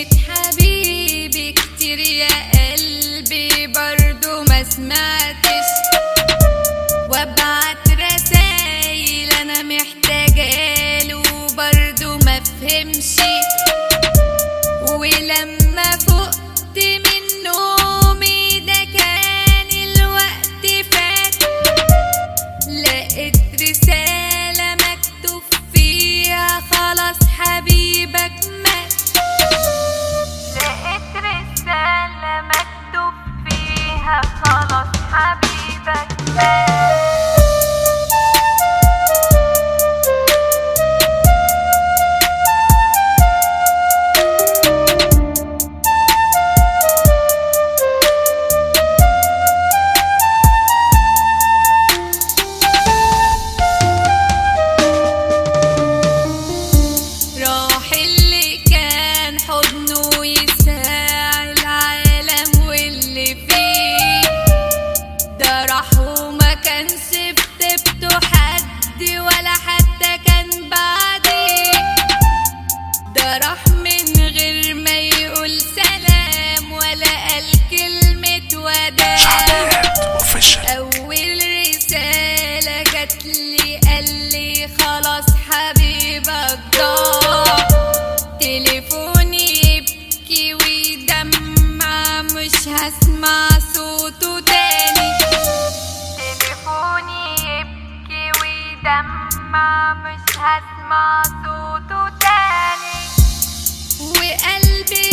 كلمة حبيبي كتير يا قلبي برضو ما سمعتش وابعت رسايل انا محتاجة له برضو ما فهمش ولما فقت من نومي ده كان الوقت فات لقيت رسالة مكتوب فيها خلاص حبيبك مات لقيت رسالة مكتوب فيها خلاص حبيبك مات راح اللي كان حضنه يساع العالم واللي فيه ده راح وما كانش في طيبته حد ولا حتى كان بعديه ده راح من غير ما يقول سلام ولا قال كلمة وداع شعبيات اوفيشال أول رسالة جاتلي قالي خلاص حبيبك ضاع تليفوني يبكي ويدمع مش هسمع صوته تاني تليفوني يبكي ويدمع مش هسمع صوته تاني وقلبي